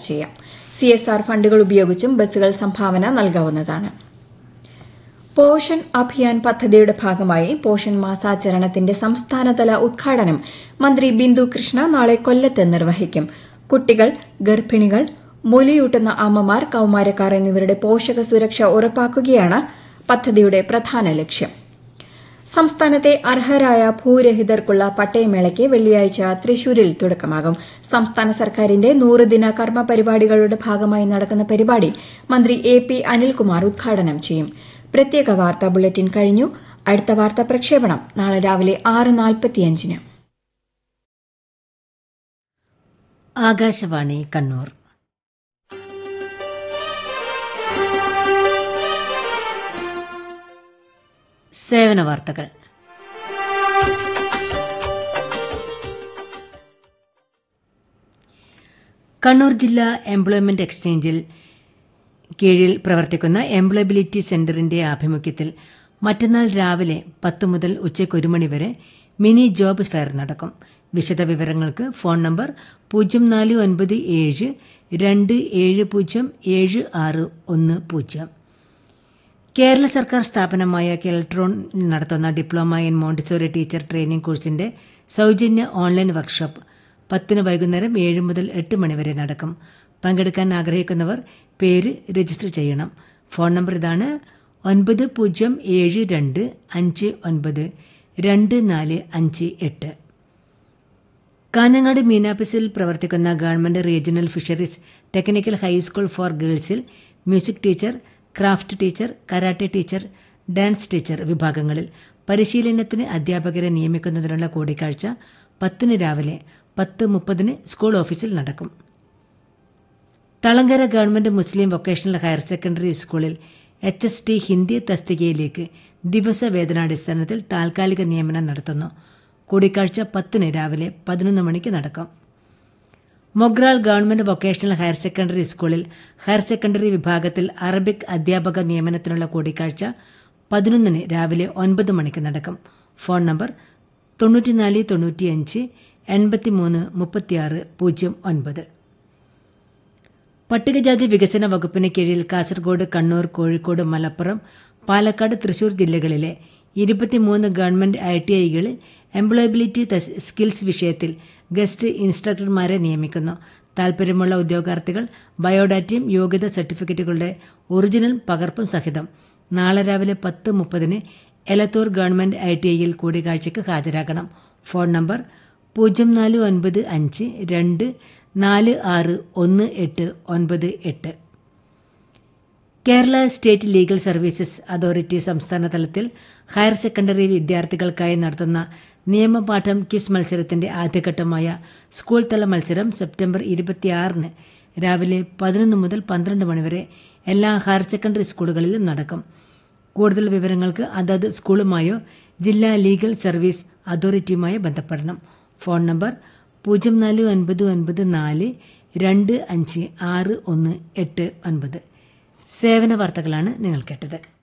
ചെയ്യാം C S R ഫണ്ടുകൾ ഉപയോഗിച്ചും ബസ്സുകൾ സംഭാവന നൽകാവുന്നതാണ് പോഷൻ അഭിയാൻ പദ്ധതിയുടെ ഭാഗമായി പോഷൻ മാസാചരണത്തിന്റെ സംസ്ഥാനതല ഉദ്ഘാടനം മന്ത്രി ബിന്ദു കൃഷ്ണ നാളെ കൊല്ലത്ത് നിർവഹിക്കും കുട്ടികൾ ഗർഭിണികൾ മുലയൂട്ടുന്ന അമ്മമാർ കൌമാരക്കാർ എന്നിവരുടെ പോഷക സുരക്ഷ ഉറപ്പാക്കുകയാണ് പദ്ധതിയുടെ പ്രധാന ലക്ഷ്യം സംസ്ഥാനത്തെ അർഹരായ ഭൂരഹിതർക്കുള്ള പട്ടയമേളയ്ക്ക് വെള്ളിയാഴ്ച തൃശൂരിൽ തുടക്കമാകും സംസ്ഥാന സർക്കാരിന്റെ നൂറുദിന കർമ്മ പരിപാടികളുടെ ഭാഗമായി നടക്കുന്ന പരിപാടി മന്ത്രി എ പി അനിൽകുമാർ ഉദ്ഘാടനം ചെയ്യും പ്രത്യേക വാർത്താ ബുള്ളറ്റിൻ കഴിഞ്ഞു അടുത്ത വാർത്താ പ്രക്ഷേപണം നാളെ രാവിലെ ആറ് നാൽപ്പത്തിയഞ്ചിന് ആകാശവാണി കണ്ണൂർ സേവന വാർത്തകൾ കണ്ണൂർ ജില്ലാ എംപ്ലോയ്മെന്റ് എക്സ്ചേഞ്ചിൽ കീഴിൽ പ്രവർത്തിക്കുന്ന എംപ്ലോയബിലിറ്റി സെന്ററിന്റെ ആഭിമുഖ്യത്തിൽ മറ്റന്നാൾ രാവിലെ പത്ത് മുതൽ ഉച്ചയ്ക്ക് ഒരു മണി വരെ മിനി ജോബ് ഫെയർ നടക്കും വിശദവിവരങ്ങൾക്ക് ഫോൺ നമ്പർ പൂജ്യം നാല് ഒൻപത് ഏഴ് രണ്ട് ഏഴ് പൂജ്യം ഏഴ് ആറ് ഒന്ന് പൂജ്യം കേരള സർക്കാർ സ്ഥാപനമായ കെൽട്രോണിൽ നടത്തുന്ന diploma in Montessori teacher training കോഴ്സിന്റെ സൗജന്യ ഓൺലൈൻ വർക്ക്ഷോപ്പ് പത്തിന് വൈകുന്നേരം ഏഴ് മുതൽ എട്ട് മണിവരെ നടക്കും പങ്കെടുക്കാൻ ആഗ്രഹിക്കുന്നവർ പേര് രജിസ്റ്റർ ചെയ്യണം ഫോൺ നമ്പർ ഇതാണ് ഒൻപത് പൂജ്യം ഏഴ് രണ്ട് അഞ്ച് ഒൻപത് രണ്ട് നാല് അഞ്ച് എട്ട് കാഞ്ഞങ്ങാട് മീനാപ്പിസിൽ പ്രവർത്തിക്കുന്ന government regional fisheries technical high school for ഗേൾസിൽ music teacher craft teacher karate teacher dance teacher വിഭാഗങ്ങളിൽ പരിശീലനത്തിന് അധ്യാപകരെ നിയമിക്കുന്നതിനുള്ള കൂടിക്കാഴ്ച പത്തിന് രാവിലെ പത്ത് മുപ്പതിന് സ്കൂൾ ഓഫീസിൽ നടക്കും Thalangara government Muslim vocational higher secondary സ്കൂളിൽ എച്ച് എസ് ടി ഹിന്ദി തസ്തികയിലേക്ക് ദിവസവേതനാടിസ്ഥാനത്തിൽ താൽക്കാലിക നിയമനം നടത്തുന്നു കൂടിക്കാഴ്ച പത്തിന് രാവിലെ പതിനൊന്ന് മണിക്ക് നടക്കും Mogral government vocational higher secondary സ്കൂളിൽ ഹയർ സെക്കൻഡറി വിഭാഗത്തിൽ അറബിക് അധ്യാപക നിയമനത്തിനുള്ള കൂടിക്കാഴ്ച പതിനൊന്നിന് രാവിലെ ഒൻപത് മണിക്ക് നടക്കും ഫോൺ നമ്പർ തൊണ്ണൂറ്റിനാല് തൊണ്ണൂറ്റിയഞ്ച് എൺപത്തിമൂന്ന് മുപ്പത്തിയാറ് പൂജ്യം ഒൻപത് പട്ടികജാതി വികസന വകുപ്പിന് കീഴിൽ കാസർഗോഡ് കണ്ണൂർ കോഴിക്കോട് മലപ്പുറം പാലക്കാട് തൃശൂർ ജില്ലകളിലെ ഇരുപത്തിമൂന്ന് ഗവൺമെന്റ് ഐ ടി ഐകളിൽ എംപ്ലോയബിലിറ്റി സ്കിൽസ് വിഷയത്തിൽ ഗസ്റ്റ് ഇൻസ്ട്രക്ടർമാരെ നിയമിക്കുന്നു താൽപര്യമുള്ള ഉദ്യോഗാർത്ഥികൾ ബയോഡാറ്റയും യോഗ്യത സർട്ടിഫിക്കറ്റുകളുടെ ഒറിജിനൽ പകർപ്പും സഹിതം നാളെ രാവിലെ പത്ത് മുപ്പതിന് എലത്തൂർ ഗവൺമെന്റ് ഐ ടി ഐയിൽ കൂടിക്കാഴ്ചയ്ക്ക് ഹാജരാക്കണം ഫോൺ നമ്പർ പൂജ്യം നാല് ഒൻപത് അഞ്ച് രണ്ട് നാല് ആറ് ഒന്ന് എട്ട് ഒൻപത് എട്ട് Kerala state legal services authority സംസ്ഥാന തലത്തിൽ ഹയർ സെക്കൻഡറി വിദ്യാർത്ഥികൾക്കായി നടത്തുന്ന നിയമപാഠം ക്വിസ് മത്സരത്തിന്റെ ആദ്യഘട്ടമായ സ്കൂൾ തല മത്സരം സെപ്റ്റംബർ ഇരുപത്തിയാറിന് രാവിലെ പതിനൊന്ന് മുതൽ പന്ത്രണ്ട് മണിവരെ എല്ലാ ഹയർ സെക്കൻഡറി സ്കൂളുകളിലും നടക്കും കൂടുതൽ വിവരങ്ങൾക്ക് അതത് സ്കൂളുമായോ ജില്ലാ ലീഗൽ സർവീസ് അതോറിറ്റിയുമായോ ബന്ധപ്പെടണം ഫോൺ നമ്പർ പൂജ്യം നാല് ഒൻപത് ഒൻപത് നാല് രണ്ട് അഞ്ച് ആറ് ഒന്ന് എട്ട് ഒൻപത് സേവന വാർത്തകളാണ് നിങ്ങൾ കേട്ടത്